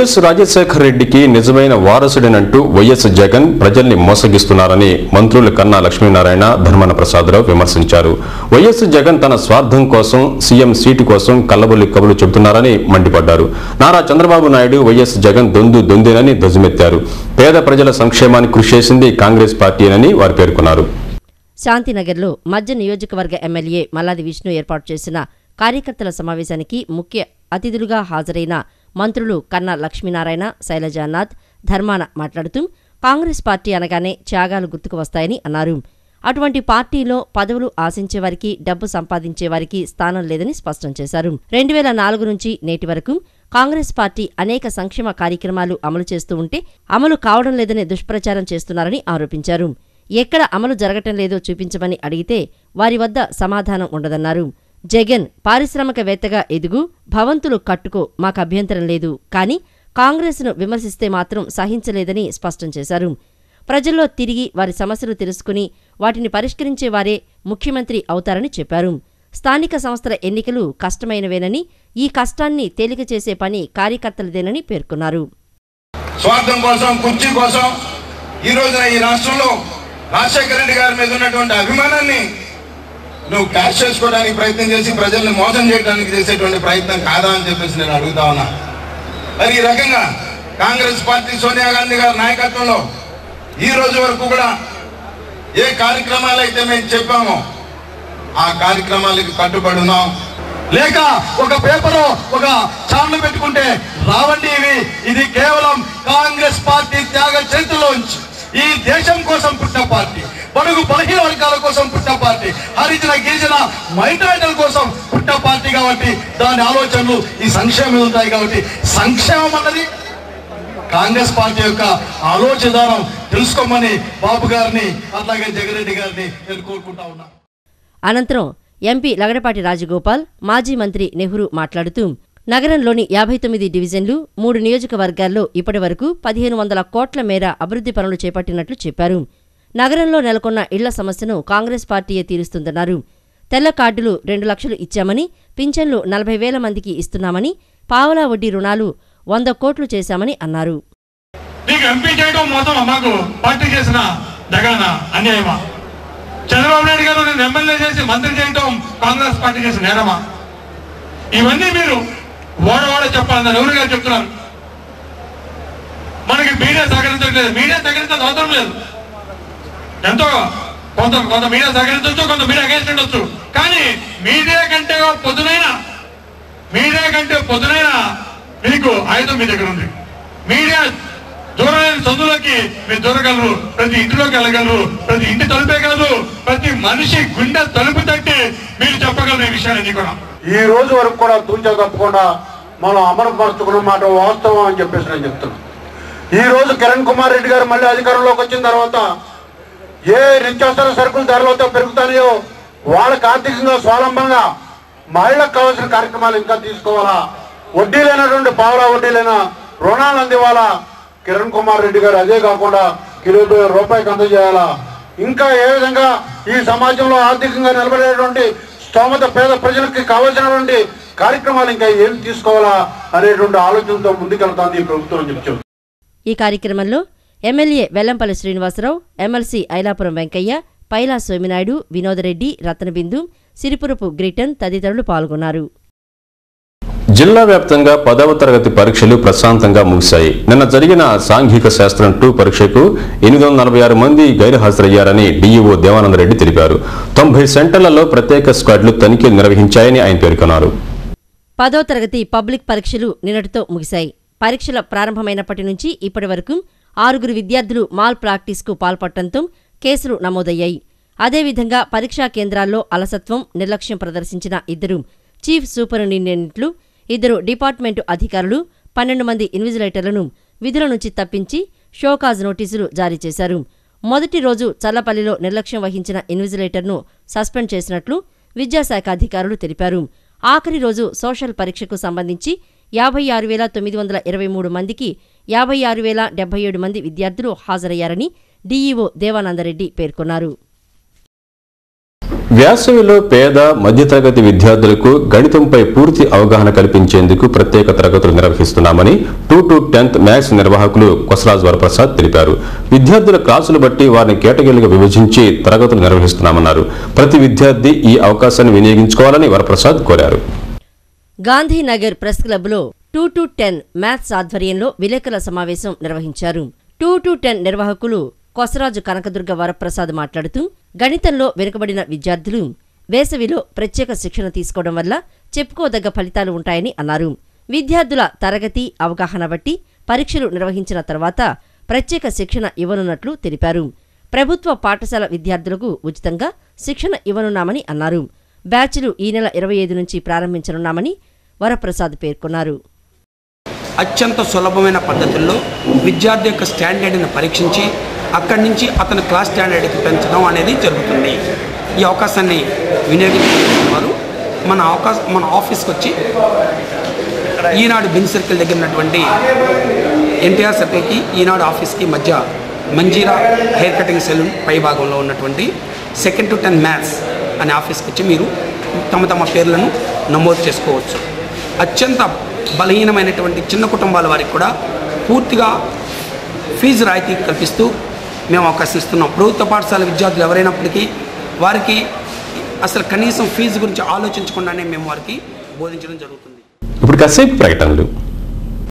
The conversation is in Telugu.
వైఎస్ రాజశేఖర రెడ్డికి నిజమైన వారసుడేనంటూ వైఎస్ జగన్ ప్రజల్ని మోసగిస్తున్నారని మంత్రులు కన్నా లక్ష్మీనారాయణ ధర్మాన ప్రసాదరావు విమర్శించారు వైఎస్ జగన్ తన స్వార్థం కోసం సీఎం సీటు కోసం కల్లబొల్లి కబులు చెబుతున్నారని మండిపడ్డారు నారా చంద్రబాబు నాయుడు వైఎస్ జగన్ దొందు దొందేనని ధ్వజమెత్తారు పేద ప్రజల సంక్షేమానికి కృషి చేసింది కాంగ్రెస్ పార్టీనని వారు పేర్కొన్నారు శాంతినగర్లో మధ్య నియోజకవర్గ ఎమ్మెల్యే మల్లాది విష్ణు ఏర్పాటు చేసిన కార్యకర్తల సమావేశానికి ముఖ్య అతిథులుగా హాజరైన మంత్రులు కన్నా లక్ష్మీనారాయణ శైలజానాథ్ ధర్మాన మాట్లాడుతూ కాంగ్రెస్ పార్టీ అనగానే త్యాగాలు గుర్తుకు వస్తాయని అన్నారు అటువంటి పార్టీలో పదవులు ఆశించే వారికి డబ్బు సంపాదించే వారికి స్థానం లేదని స్పష్టం చేశారు రెండు వేల నాలుగు నుంచి నేటి వరకు కాంగ్రెస్ పార్టీ అనేక సంక్షేమ కార్యక్రమాలు అమలు చేస్తూ ఉంటే అమలు కావడం లేదని దుష్ప్రచారం చేస్తున్నారని ఆరోపించారు ఎక్కడ అమలు జరగటం లేదో చూపించమని అడిగితే వారి వద్ద సమాధానం ఉండదన్నారు జగన్ పారిశ్రామికవేత్తగా ఎదుగు భవంతులు కట్టుకో మాకు అభ్యంతరం లేదు కానీ కాంగ్రెస్ను విమర్శిస్తే మాత్రం సహించలేదని స్పష్టం చేశారు ప్రజల్లో తిరిగి వారి సమస్యలు తెలుసుకుని వాటిని పరిష్కరించే వారే ముఖ్యమంత్రి అవుతారని చెప్పారు స్థానిక సంస్థల ఎన్నికలు కష్టమైనవేనని ఈ కష్టాన్ని తేలిక చేసే పని కార్యకర్తలదేనని పేర్కొన్నారు స్వార్థం కోసం కుర్చీ కోసం ఈ రోజున ఈ రాష్ట్రంలో రాజశేఖర రెడ్డి గారి మీద ఉన్నటువంటి అభిమానాన్ని నువ్వు క్యాష్ చేసుకోవడానికి ప్రయత్నం చేసి ప్రజల్ని మోసం చేయడానికి చేసేటువంటి ప్రయత్నం కాదా అని చెప్పేసి నేను అడుగుతా ఉన్నా మరి ఈ రకంగా కాంగ్రెస్ పార్టీ సోనియా గాంధీ గారి నాయకత్వంలో ఈ రోజు వరకు కూడా ఏ కార్యక్రమాలు అయితే మేము చెప్పామో ఆ కార్యక్రమాలకు కట్టుబడి ఉన్నాం లేక ఒక పేపర్ ఒక ఛానల్ పెట్టుకుంటే రావండి ఇవి ఇది కేవలం కాంగ్రెస్ పార్టీ త్యాగ చరిత్రలోంచి ఈ దేశం కోసం పుట్టిన పార్టీ బడుగు బలహీన వర్గాల కోసం పుట్టిన పార్టీ హరిజన గిరిజన మైనారిటీల కోసం పుట్టిన పార్టీ కాబట్టి దాని ఆలోచనలు ఈ సంక్షేమం ఉంటాయి కాబట్టి సంక్షేమం అన్నది కాంగ్రెస్ పార్టీ యొక్క ఆలోచన విధానం తెలుసుకోమని బాబు గారిని అట్లాగే జగన్ గారిని నేను కోరుకుంటా ఉన్నా అనంతరం ఎంపీ లగడపాటి రాజగోపాల్ మాజీ మంత్రి నెహ్రూ మాట్లాడుతూ నగరంలోని యాభై తొమ్మిది డివిజన్లు మూడు నియోజకవర్గాల్లో ఇప్పటి వరకు పదిహేను వందల కోట్ల మేర అభివృద్ధి పనులు చేపట్టినట్లు చెప్పారు నగరంలో నెలకొన్న ఇళ్ల సమస్యను కాంగ్రెస్ పార్టీయే తీరుస్తుందన్నారు తెల్ల కార్డులు రెండు లక్షలు ఇచ్చామని పింఛన్లు నలభై వేల మందికి ఇస్తున్నామని పావలా వడ్డీ రుణాలు వంద కోట్లు చేశామని అన్నారు నీకు ఎంపీ చేయడం మొత్తం మాకు పార్టీ చేసిన జగన అన్యాయమా చంద్రబాబు నాయుడు గారు నేను ఎమ్మెల్యే చేసి మంత్రి చేయడం కాంగ్రెస్ పార్టీ చేసిన నేరమా ఇవన్నీ మీరు ఓడవాడ చెప్పాలని ఎవరు గారు చెప్తున్నారు మనకి మీడియా సహకరించట్లేదు మీడియా సహకరించాల్సిన అవసరం లేదు ఎంతో కొంత కొంత మీడియా సహకరించవచ్చు కొంత మీడియా అగేన్స్ట్ ఉండొచ్చు కానీ మీడియా కంటే పొద్దునైనా మీడియా కంటే పొద్దునైనా మీకు ఆయుధం మీ దగ్గర ఉంది మీడియా దూరమైన చదువులకి మీరు దూరగలరు ప్రతి ఇంటిలోకి వెళ్ళగలరు ప్రతి ఇంటి తలుపే కాదు ప్రతి మనిషి గుండె తలుపు తట్టి మీరు చెప్పగలరు ఈ విషయాన్ని కూడా ఈ రోజు వరకు కూడా తూచా తప్పకుండా మనం అమలుపరుచుకున్న మాట వాస్తవం అని చెప్పేసి నేను చెప్తున్నాను ఈ రోజు కిరణ్ కుమార్ రెడ్డి గారు మళ్ళీ అధికారంలోకి వచ్చిన తర్వాత ఏ నిత్యావసర సరుకుల ధరలు అయితే పెరుగుతాయో వాళ్ళకి ఆర్థికంగా స్వావలంబంగా మహిళలకు కావాల్సిన కార్యక్రమాలు ఇంకా తీసుకోవాలా వడ్డీ లేనటువంటి పావులా వడ్డీ లేన రుణాలు అందివ్వాలా కిరణ్ కుమార్ రెడ్డి గారు అదే కాకుండా కిలో రూపాయికి అందజేయాలా ఇంకా ఏ విధంగా ఈ సమాజంలో ఆర్థికంగా నిలబడేటువంటి స్తోమత పేద ప్రజలకి కావాల్సినటువంటి కార్యక్రమాలు ఇంకా ఏం తీసుకోవాలా అనేటువంటి ఆలోచనతో ముందుకెళ్తాంది ఈ ప్రభుత్వం అని చెప్పి ఈ కార్యక్రమంలో ఎమ్మెల్యే వెల్లంపల్లి శ్రీనివాసరావు ఎమ్మెల్సీ ఐలాపురం వెంకయ్య పైలా సోమినాయుడు వినోదరెడ్డి రత్నబిందు సిరిపురపు గ్రిటన్ తదితరులు పాల్గొన్నారు జిల్లా వ్యాప్తంగా పదవ తరగతి పరీక్షలు ప్రశాంతంగా ముగిశాయి నిన్న జరిగిన సాంఘిక శాస్త్రం టూ పరీక్షకు ఎనిమిది వందల నలభై ఆరు మంది గైర్హాజరయ్యారని డీఈఓ దేవానందరెడ్డి తెలిపారు తొంభై సెంటర్లలో ప్రత్యేక స్క్వాడ్లు తనిఖీలు నిర్వహించాయని ఆయన పేర్కొన్నారు పదో తరగతి పబ్లిక్ పరీక్షలు నిన్నటితో ముగిశాయి పరీక్షల ప్రారంభమైనప్పటి నుంచి ఇప్పటి వరకు ఆరుగురు విద్యార్థులు మాల్ ప్రాక్టీస్కు పాల్పడటంతో కేసులు నమోదయ్యాయి అదేవిధంగా పరీక్షా కేంద్రాల్లో అలసత్వం నిర్లక్ష్యం ప్రదర్శించిన ఇద్దరు చీఫ్ సూపరింటెండెంట్లు ఇద్దరు డిపార్ట్మెంటు అధికారులు పన్నెండు మంది ఇన్విజిలేటర్లను విధుల నుంచి తప్పించి షోకాజ్ నోటీసులు జారీ చేశారు మొదటి రోజు చల్లపల్లిలో నిర్లక్ష్యం వహించిన ఇన్విజిలేటర్ను సస్పెండ్ చేసినట్లు విద్యాశాఖ అధికారులు తెలిపారు ఆఖరి రోజు సోషల్ పరీక్షకు సంబంధించి యాభై ఆరు వేల తొమ్మిది వందల ఇరవై మూడు మందికి యాభై ఆరు వేల డెబ్బై ఏడు మంది విద్యార్థులు హాజరయ్యారని డీఈఓ దేవానందరెడ్డి పేర్కొన్నారు వేసవిలో పేద మధ్యతరగతి విద్యార్థులకు గణితంపై పూర్తి అవగాహన కల్పించేందుకు ప్రత్యేక తరగతులు నిర్వహిస్తున్నామని టూ టు టెన్త్ మ్యాథ్స్ నిర్వాహకులు కొసరాజ్ వరప్రసాద్ తెలిపారు విద్యార్థుల క్లాసులు బట్టి వారిని కేటగిరీలుగా విభజించి తరగతులు నిర్వహిస్తున్నామన్నారు ప్రతి విద్యార్థి ఈ అవకాశాన్ని వినియోగించుకోవాలని వరప్రసాద్ కోరారు గాంధీనగర్ ప్రెస్ క్లబ్లో టూ టు టెన్ మ్యాథ్స్ ఆధ్వర్యంలో విలేకరుల సమావేశం నిర్వహించారు టూ టు టెన్ నిర్వాహకులు కొసరాజు కనకదుర్గ వరప్రసాద్ మాట్లాడుతూ గణితంలో వెనుకబడిన విద్యార్థులు వేసవిలో ప్రత్యేక శిక్షణ తీసుకోవడం వల్ల చెప్పుకోదగ్గ ఫలితాలు ఉంటాయని అన్నారు విద్యార్థుల తరగతి అవగాహన బట్టి పరీక్షలు నిర్వహించిన తర్వాత ప్రత్యేక శిక్షణ ఇవ్వనున్నట్లు తెలిపారు ప్రభుత్వ పాఠశాల విద్యార్థులకు ఉచితంగా శిక్షణ ఇవ్వనున్నామని అన్నారు బ్యాచ్లు ఈ నెల ఇరవై ఐదు నుంచి ప్రారంభించనున్నామని వరప్రసాద్ పేర్కొన్నారు అత్యంత సులభమైన పద్ధతుల్లో విద్యార్థి యొక్క స్టాండర్డ్ని పరీక్షించి అక్కడి నుంచి అతని క్లాస్ స్టాండర్డ్కి పెంచడం అనేది జరుగుతుంది ఈ అవకాశాన్ని వినియోగించుకున్న వారు మన అవకాశం మన ఆఫీస్కి వచ్చి ఈనాడు బిన్ సర్కిల్ దగ్గర ఉన్నటువంటి ఎన్టీఆర్ సర్కిల్కి ఈనాడు ఆఫీస్కి మధ్య మంజీరా హెయిర్ కటింగ్ సెలూన్ పై భాగంలో ఉన్నటువంటి సెకండ్ టు టెన్ మ్యాథ్స్ అనే ఆఫీస్కి వచ్చి మీరు తమ తమ పేర్లను నమోదు చేసుకోవచ్చు అత్యంత బలహీనమైనటువంటి చిన్న కుటుంబాల వారికి కూడా పూర్తిగా ఫీజు రాయితీ కల్పిస్తూ మేము అవకాశం ఇస్తున్నాం ప్రభుత్వ పాఠశాల విద్యార్థులు ఎవరైనప్పటికీ వారికి అసలు కనీసం ఫీజు గురించి ఆలోచించకుండానే మేము వారికి బోధించడం జరుగుతుంది ఇప్పుడు కాసేపు ప్రకటనలు